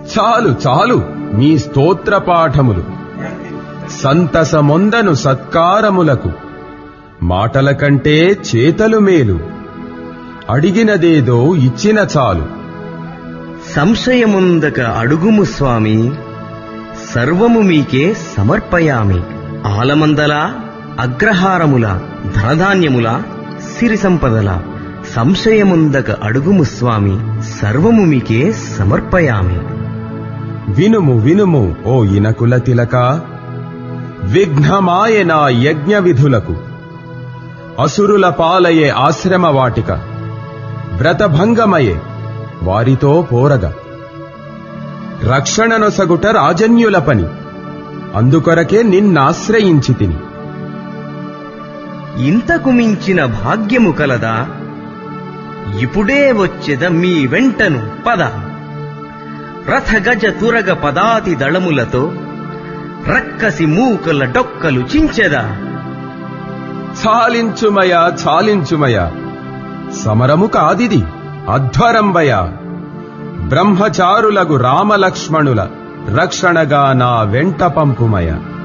చాలు చాలు మీ స్తోత్ర పాఠములు సంతసమొందను సత్కారములకు మాటల కంటే చేతలు మేలు అడిగినదేదో ఇచ్చిన చాలు సంశయముందక అడుగుము స్వామి సర్వము మీకే సమర్పయామి ఆలమందల అగ్రహారముల ధనధాన్యముల సిరి సంపదల సంశయముందక అడుగుము స్వామి సర్వము మీకే సమర్పయామి వినుము వినుము ఓ ఇనకుల తిలక విఘ్నమాయన యజ్ఞ విధులకు అసురుల పాలయే ఆశ్రమ వాటిక వ్రతభంగమయే వారితో పోరగ రక్షణనొసగుట రాజన్యుల పని అందుకొరకే నిన్నాశ్రయించి తిని ఇంతకు మించిన భాగ్యము కలదా ఇప్పుడే వచ్చెద మీ వెంటను పద రథగజ తురగ పదాతి దళములతో రక్కసి మూకల డొక్కలు చించెదా చాలించుమయ చాలించుమయ సమరము కాదిది అధ్వరంబయ బ్రహ్మచారులగు రామలక్ష్మణుల రక్షణగా నా వెంట పంపుమయ